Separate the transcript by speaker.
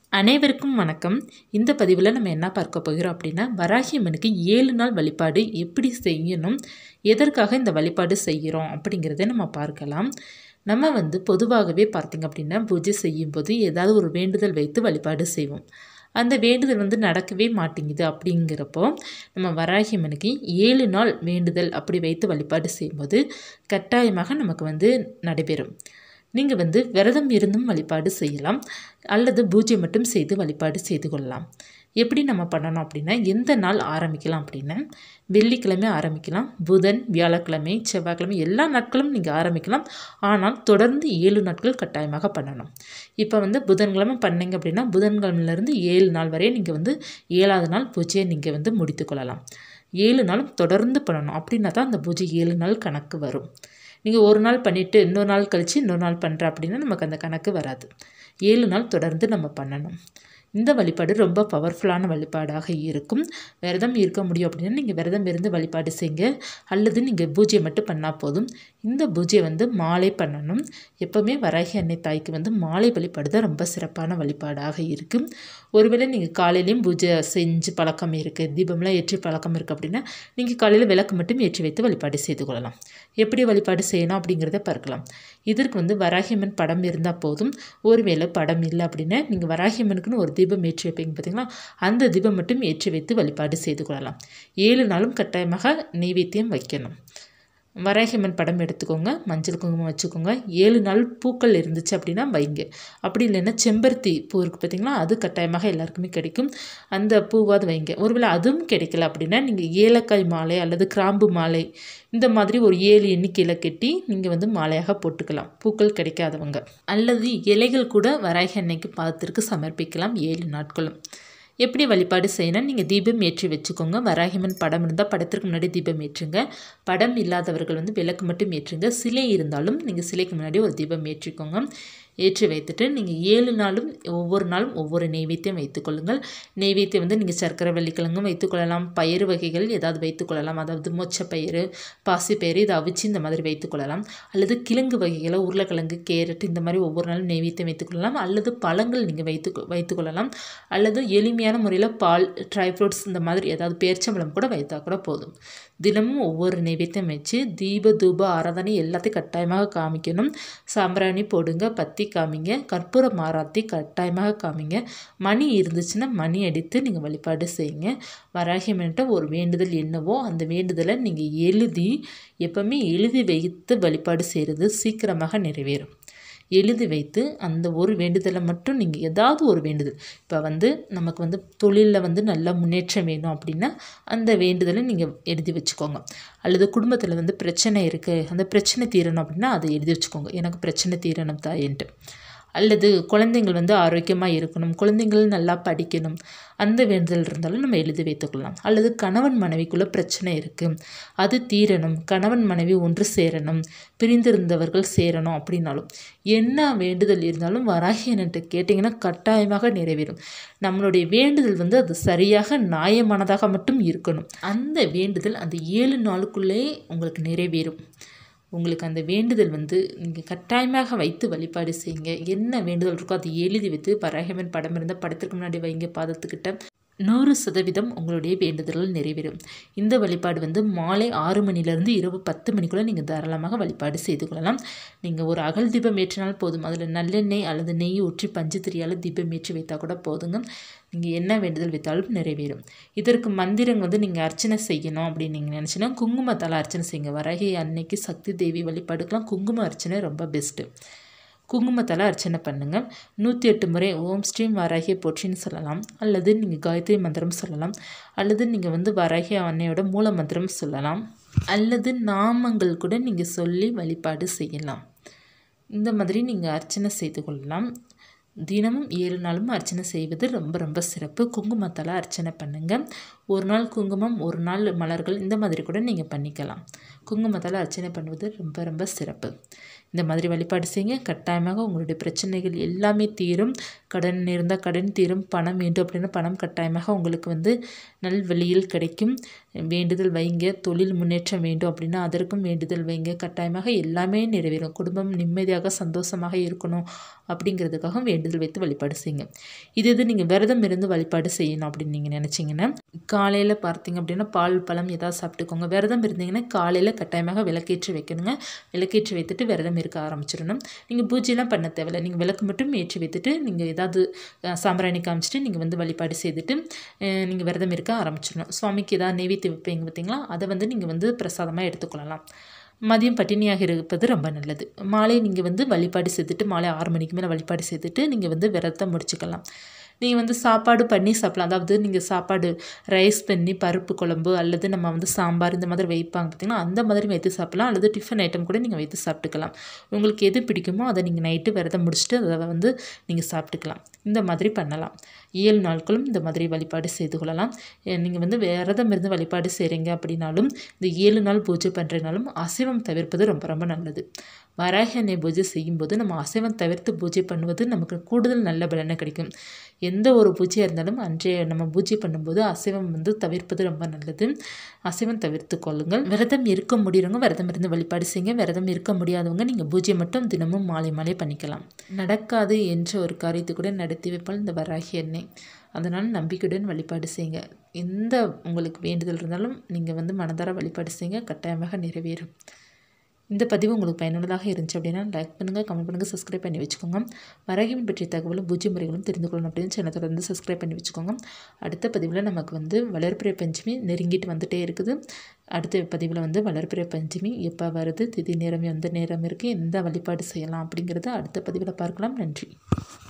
Speaker 1: அனைவருக்கும் வணக்கம் இந்த பதிவில் நம்ம என்ன பார்க்க போகிறோம் அப்படின்னா வராகி அம்மனுக்கு ஏழு நாள் வழிபாடு எப்படி செய்யணும் எதற்காக இந்த வழிபாடு செய்கிறோம் அப்படிங்கிறத நம்ம பார்க்கலாம் நம்ம வந்து பொதுவாகவே பார்த்திங்க அப்படின்னா பூஜை செய்யும்போது ஏதாவது ஒரு வேண்டுதல் வைத்து வழிபாடு செய்வோம் அந்த வேண்டுதல் வந்து நடக்கவே மாட்டேங்குது அப்படிங்கிறப்போ நம்ம வராகி அம்மனுக்கு ஏழு நாள் வேண்டுதல் அப்படி வைத்து வழிபாடு செய்யும்போது கட்டாயமாக நமக்கு வந்து நடைபெறும் நீங்கள் வந்து விரதம் இருந்தும் வழிபாடு செய்யலாம் அல்லது பூஜை மட்டும் செய்து வழிபாடு செய்து கொள்ளலாம் எப்படி நம்ம பண்ணணும் அப்படின்னா எந்த நாள் ஆரம்பிக்கலாம் அப்படின்னா வெள்ளிக்கிழமை ஆரம்பிக்கலாம் புதன் வியாழக்கிழமை செவ்வாய்க்கிழமை எல்லா நாட்களும் நீங்கள் ஆரம்பிக்கலாம் ஆனால் தொடர்ந்து ஏழு நாட்கள் கட்டாயமாக பண்ணணும் இப்போ வந்து புதன்கிழமை பண்ணீங்க அப்படின்னா புதன்கிழமையிலேருந்து ஏழு நாள் வரை நீங்கள் வந்து ஏழாவது நாள் பூஜையை நீங்கள் வந்து முடித்து கொள்ளலாம் ஏழு நாளும் தொடர்ந்து பண்ணணும் அப்படின்னா தான் அந்த பூஜை ஏழு நாள் கணக்கு வரும் நீங்கள் ஒரு நாள் பண்ணிவிட்டு இன்னொரு நாள் கழித்து இன்னொரு நாள் பண்ணுற அப்படின்னா நமக்கு அந்த கணக்கு வராது ஏழு நாள் தொடர்ந்து நம்ம பண்ணணும் இந்த வழிபாடு ரொம்ப பவர்ஃபுல்லான வழிபாடாக இருக்கும் விரதம் இருக்க முடியும் அப்படின்னா நீங்கள் விரதம் இருந்து வழிபாடு செய்யுங்க அல்லது நீங்கள் பூஜை மட்டும் பண்ணால் போதும் இந்த பூஜையை வந்து மாலை பண்ணணும் எப்போவுமே வராகி அன்னை தாய்க்கு வந்து மாலை வழிபாடு தான் ரொம்ப சிறப்பான வழிபாடாக இருக்கும் ஒருவேளை நீங்கள் காலையிலையும் பூஜை செஞ்சு பழக்கம் இருக்குது தீபம்லாம் ஏற்றி பழக்கம் இருக்குது அப்படின்னா நீங்கள் காலையில் விளக்கு மட்டும் ஏற்றி வைத்து வழிபாடு செய்து கொள்ளலாம் எப்படி வழிபாடு செய்யணும் அப்படிங்கிறத பார்க்கலாம் இதற்கு வந்து வராகியம்மன் படம் இருந்தால் போதும் ஒருவேளை படம் இல்லை அப்படின்னா நீங்கள் வராகியம்மனுக்குன்னு ஒரு தீபம் ஏற்றி வைப்பீங்க பார்த்தீங்களா அந்த தீபம் மட்டும் ஏற்றி வைத்து வழிபாடு செய்து கொள்ளலாம் ஏழு நாளும் கட்டாயமாக நெய்வேத்தியம் வைக்கணும் வராகியம்மன் படம் எடுத்துக்கோங்க மஞ்சள் குங்குமம் வச்சுக்கோங்க ஏழு நாள் பூக்கள் இருந்துச்சு அப்படின்னா வைங்க அப்படி இல்லைன்னா செம்பருத்தி பூ இருக்குது பார்த்தீங்களா அது கட்டாயமாக எல்லாருக்குமே கிடைக்கும் அந்த பூவாது வைங்க ஒருவேளை அதுவும் கிடைக்கல அப்படின்னா நீங்கள் ஏலக்காய் மாலை அல்லது கிராம்பு மாலை இந்த மாதிரி ஒரு ஏழு எண்ணிக்கையில் கட்டி நீங்கள் வந்து மாலையாக போட்டுக்கலாம் பூக்கள் கிடைக்காதவங்க அல்லது இலைகள் கூட வராகி அன்னைக்கு பாதத்திற்கு சமர்ப்பிக்கலாம் ஏழு நாட்களும் எப்படி வழிபாடு செய்யணும் நீங்கள் தீபம் ஏற்றி வச்சுக்கோங்க வராகிமன் படம் இருந்தால் படத்திற்கு முன்னாடி தீபம் ஏற்றுங்க படம் இல்லாதவர்கள் வந்து விளக்கு மட்டும் ஏற்றுங்க சிலை இருந்தாலும் நீங்கள் சிலைக்கு முன்னாடி ஒரு தீபம் ஏற்றிக்கோங்க ஏற்றி வைத்துட்டு நீங்கள் ஏழு நாளும் ஒவ்வொரு நாளும் ஒவ்வொரு நெய்வேத்தியம் வைத்துக்கொள்ளுங்கள் நெய்வேத்தியம் வந்து நீங்கள் சர்க்கரை வெள்ளிக்கிழங்கும் வைத்துக்கொள்ளலாம் பயிறு வகைகள் ஏதாவது வைத்துக்கொள்ளலாம் அதாவது மொச்சப்பயிறு பாசிப்பயிறு இதை அவிச்சு இந்த மாதிரி வைத்துக்கொள்ளலாம் அல்லது கிழங்கு வகைகளை உருளைக்கிழங்கு கேரட் இந்த மாதிரி ஒவ்வொரு நாளும் நெய்வேத்தியம் வைத்துக்கொள்ளலாம் அல்லது பழங்கள் நீங்கள் வைத்து வைத்துக்கொள்ளலாம் அல்லது எளிமையான முறையில் பால் ட்ரை ஃப்ரூட்ஸ் இந்த மாதிரி ஏதாவது பேர்ச்சம்பழம் கூட வைத்தா கூட போதும் தினமும் ஒவ்வொரு நைவேத்தியம் வச்சு தீப தூப ஆராதனை எல்லாத்தையும் கட்டாயமாக காமிக்கணும் சாம்பிராணி போடுங்க பத்தி காமிங்க கற்பூர மாராத்தி கட்டாயமாக காமிங்க மணி இருந்துச்சுன்னா மணி அடித்து நீங்கள் வழிபாடு செய்யுங்க வராகியம்ன்ட்ட ஒரு வேண்டுதல் என்னவோ அந்த வேண்டுதலை நீங்கள் எழுதி எப்பவுமே எழுதி வைத்து வழிபாடு செய்கிறது சீக்கிரமாக நிறைவேறும் எழுதி வைத்து அந்த ஒரு வேண்டுதலை மட்டும் நீங்கள் ஏதாவது ஒரு வேண்டுதல் இப்போ வந்து நமக்கு வந்து தொழிலில் வந்து நல்ல முன்னேற்றம் வேணும் அப்படின்னா அந்த வேண்டுதலை நீங்கள் எழுதி வச்சுக்கோங்க அல்லது குடும்பத்தில் வந்து பிரச்சனை இருக்குது அந்த பிரச்சனை தீரணும் அப்படின்னா அதை எழுதி வச்சுக்கோங்க எனக்கு பிரச்சனை தீரணும் தாயன்ட்டு அல்லது குழந்தைங்கள் வந்து ஆரோக்கியமாக இருக்கணும் குழந்தைங்கள் நல்லா படிக்கணும் அந்த வேண்டுதல் இருந்தாலும் நம்ம எழுதி வைத்துக்கொள்ளலாம் அல்லது கணவன் மனைவிக்குள்ளே பிரச்சனை இருக்குது அது தீரணும் கணவன் மனைவி ஒன்று சேரணும் பிரிந்திருந்தவர்கள் சேரணும் அப்படின்னாலும் என்ன வேண்டுதல் இருந்தாலும் வராகியன்ட்டு கேட்டிங்கன்னா கட்டாயமாக நிறைவேறும் நம்மளுடைய வேண்டுதல் வந்து அது சரியாக நியாயமானதாக மட்டும் இருக்கணும் அந்த வேண்டுதல் அந்த ஏழு நாளுக்குள்ளே உங்களுக்கு நிறைவேறும் உங்களுக்கு அந்த வேண்டுதல் வந்து நீங்கள் கட்டாயமாக வைத்து வழிபாடு செய்யுங்க என்ன வேண்டுதல் இருக்கோ அதை எழுதி வைத்து பராகமன் படம் இருந்தால் படத்துக்கு முன்னாடி வைங்க பாதத்துக்கிட்ட நூறு சதவீதம் உங்களுடைய வேண்டுதல்கள் நிறைவேறும் இந்த வழிபாடு வந்து மாலை ஆறு மணிலேருந்து இரவு பத்து மணிக்குள்ளே நீங்கள் தாராளமாக வழிபாடு செய்து கொள்ளலாம் நீங்கள் ஒரு அகல் தீபம் ஏற்றினால் போதும் அதில் நல்லெண்ணெய் அல்லது நெய் ஊற்றி பஞ்சு திரியால் தீபம் ஏற்றி வைத்தால் கூட போதுங்க நீங்கள் என்ன வேண்டுதல் வைத்தாலும் நிறைவேறும் இதற்கு மந்திரம் வந்து நீங்கள் அர்ச்சனை செய்யணும் அப்படின்னு நீங்கள் நினச்சினா குங்குமத்தால் அர்ச்சனை செய்யுங்க வரகை அன்னைக்கு சக்தி தேவி வழிபாடுக்கெலாம் குங்கும அர்ச்சனை ரொம்ப பெஸ்ட்டு குங்குமத்தால் அர்ச்சனை பண்ணுங்கள் நூற்றி எட்டு முறை ஓம் ஸ்ரீம் வராகிய போற்றின்னு சொல்லலாம் அல்லது நீங்கள் காயத்ரி மந்திரம் சொல்லலாம் அல்லது நீங்கள் வந்து வராகிய அன்னையோட மூல மந்திரம் சொல்லலாம் அல்லது நாமங்கள் கூட நீங்கள் சொல்லி வழிபாடு செய்யலாம் இந்த மாதிரி நீங்கள் அர்ச்சனை செய்து கொள்ளலாம் தினமும் ஏழு நாளும் அர்ச்சனை செய்வது ரொம்ப ரொம்ப சிறப்பு குங்குமத்தால் அர்ச்சனை பண்ணுங்கள் ஒரு நாள் குங்குமம் ஒரு நாள் மலர்கள் இந்த மாதிரி கூட நீங்கள் பண்ணிக்கலாம் குங்குமத்தால் அர்ச்சனை பண்ணுவது ரொம்ப ரொம்ப சிறப்பு இந்த மாதிரி வழிபாடு செய்யுங்க கட்டாயமாக உங்களுடைய பிரச்சனைகள் எல்லாமே தீரும் கடன் இருந்தால் கடன் தீரும் பணம் வேண்டும் அப்படின்னா பணம் கட்டாயமாக உங்களுக்கு வந்து நல்வழியில் கிடைக்கும் வேண்டுதல் வைங்க தொழில் முன்னேற்றம் வேண்டும் அப்படின்னா அதற்கும் வேண்டுதல் வைங்க கட்டாயமாக எல்லாமே நிறைவேறும் குடும்பம் நிம்மதியாக சந்தோஷமாக இருக்கணும் அப்படிங்கிறதுக்காக வேண்டுதல் வைத்து வழிபாடு செய்யுங்க இது இது நீங்கள் விரதம் இருந்து வழிபாடு செய்யணும் அப்படின்னு நீங்கள் நினச்சிங்கன்னா காலையில் பார்த்தீங்க அப்படின்னா பால் பழம் ஏதாவது சாப்பிட்டுக்கோங்க விரதம் இருந்தீங்கன்னா காலையில் கட்டாயமாக விளக்கேற்றி வைக்கணுங்க விளக்கேற்றி வைத்துட்டு விரதம் இருக்க ஆரம்பிச்சிடணும் நீங்கள் பூஜைலாம் பண்ண தேவையில்லை நீங்கள் விளக்கு மட்டும் ஏற்றி வைத்துட்டு நீங்கள் ஏதாவது அஹ், சாம்பிராணி காமிச்சிட்டு நீங்கள் வந்து வழிபாடு செய்துட்டு நீங்கள் விரதம் இருக்க ஆரம்பிச்சிடணும் சுவாமிக்கு ஏதாவது நெய்வேத்தி வைப்பீங்க பார்த்தீங்களா அதை வந்து நீங்கள் வந்து பிரசாதமாக எடுத்துக்கொள்ளலாம் மதியம் பட்டினியாக இருப்பது ரொம்ப நல்லது மாலை நீங்கள் வந்து வழிபாடு செய்துட்டு மாலை ஆறு மணிக்கு மேலே வழிபாடு செய்துட்டு நீங்கள் வந்து விரதத்தை முடிச்சுக்கலாம் நீங்கள் வந்து சாப்பாடு பண்ணி சாப்பிடலாம் அதாவது நீங்கள் சாப்பாடு ரைஸ் பண்ணி பருப்பு குழம்பு அல்லது நம்ம வந்து சாம்பார் இந்த மாதிரி வைப்பாங்க பார்த்தீங்கன்னா அந்த மாதிரி வைத்து சாப்பிடலாம் அல்லது டிஃபன் ஐட்டம் கூட நீங்கள் வைத்து சாப்பிட்டுக்கலாம் உங்களுக்கு எது பிடிக்குமோ அதை நீங்கள் நைட்டு விரதம் முடிச்சுட்டு அதை வந்து நீங்கள் சாப்பிட்டுக்கலாம் இந்த மாதிரி பண்ணலாம் ஏழு நாட்களும் இந்த மாதிரி வழிபாடு செய்து கொள்ளலாம் நீங்கள் வந்து விரதம் இருந்து வழிபாடு செய்கிறீங்க அப்படின்னாலும் இந்த ஏழு நாள் பூஜை பண்ணுறதுனாலும் அசைவம் தவிர்ப்பது ரொம்ப ரொம்ப நல்லது வராகி அன்னை பூஜை செய்யும்போது நம்ம அசைவம் தவிர்த்து பூஜை பண்ணுவது நமக்கு கூடுதல் நல்ல பலனை கிடைக்கும் எந்த ஒரு பூஜையாக இருந்தாலும் அன்றைய நம்ம பூஜை பண்ணும்போது அசைவம் வந்து தவிர்ப்பது ரொம்ப நல்லது அசைவம் தவிர்த்து கொள்ளுங்கள் விரதம் இருக்க முடியறவங்க விரதம் இருந்து வழிபாடு செய்யுங்க விரதம் இருக்க முடியாதவங்க நீங்கள் பூஜை மட்டும் தினமும் மாலை மாலை பண்ணிக்கலாம் நடக்காது என்ற ஒரு காரியத்தை கூட நடத்தி வைப்பால் இந்த வராகி அன்னை அதனால் நம்பிக்கையுடன் வழிபாடு செய்யுங்க எந்த உங்களுக்கு வேண்டுதல் இருந்தாலும் நீங்கள் வந்து மனதார வழிபாடு செய்யுங்க கட்டாயமாக நிறைவேறும் இந்த பதிவு உங்களுக்கு பயனுள்ளதாக இருந்துச்சு அப்படின்னா லைக் பண்ணுங்கள் கமெண்ட் பண்ணுங்கள் சப்ஸ்கிரைப் பண்ணி வச்சுக்கோங்க வரகின் பற்றிய தகவலும் பூஜ்ய முறைகளும் தெரிந்து கொள்ளணும் அப்படின்னு சேனல் தொடர்ந்து சப்ஸ்கிரைப் பண்ணி வச்சுக்கோங்க அடுத்த பதிவில் நமக்கு வந்து வளர்பிறை பஞ்சமி நெருங்கிட்டு வந்துட்டே இருக்குது அடுத்த பதிவில் வந்து வளர்பிறை பஞ்சமி எப்போ வருது திதி நேரம் எந்த நேரம் இருக்குது எந்த வழிபாடு செய்யலாம் அப்படிங்கிறத அடுத்த பதிவில் பார்க்கலாம் நன்றி